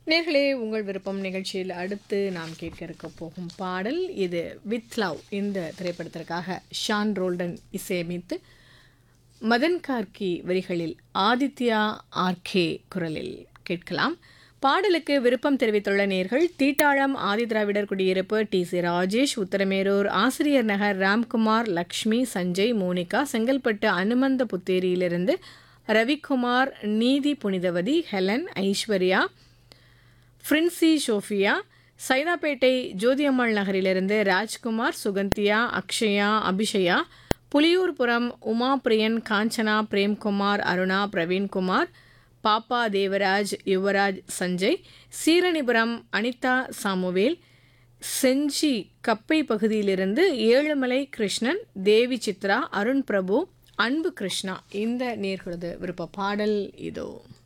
நேர்களே உங்கள் விருப்பம் நிகழ்ச்சியில் அடுத்து நாம் கேட்க இருக்க போகும் பாடல் இது வித் லவ் இந்த திரைப்படத்திற்காக ஷான் ரோல்டன் இசையமைத்து மதன் கார்கி வரிகளில் ஆதித்யா ஆர்கே குரலில் கேட்கலாம் பாடலுக்கு விருப்பம் தெரிவித்துள்ள நேர்கள் தீட்டாளம் ஆதிதிராவிடர் குடியிருப்பு டி சி ராஜேஷ் உத்தரமேரூர் ஆசிரியர் நகர் ராம்குமார் லக்ஷ்மி சஞ்சய் மோனிகா செங்கல்பட்டு அனுமந்த புத்தேரியிலிருந்து ரவிக்குமார் நீதி புனிதவதி ஹெலன் ஐஸ்வர்யா ஃப்ரின்சி ஷோஃபியா சைதாப்பேட்டை ஜோதியம்மாள் நகரிலிருந்து ராஜ்குமார் சுகந்தியா அக்ஷயா அபிஷயா புலியூர்புரம் உமா பிரியன் காஞ்சனா பிரேம்குமார் அருணா பிரவீன்குமார் பாப்பா தேவராஜ் யுவராஜ் சஞ்சய் சீரணிபுரம் அனிதா சாமுவேல் செஞ்சி கப்பை பகுதியிலிருந்து ஏழுமலை கிருஷ்ணன் தேவி சித்ரா அருண் பிரபு அன்பு கிருஷ்ணா இந்த நேர்களது விருப்ப பாடல் இதோ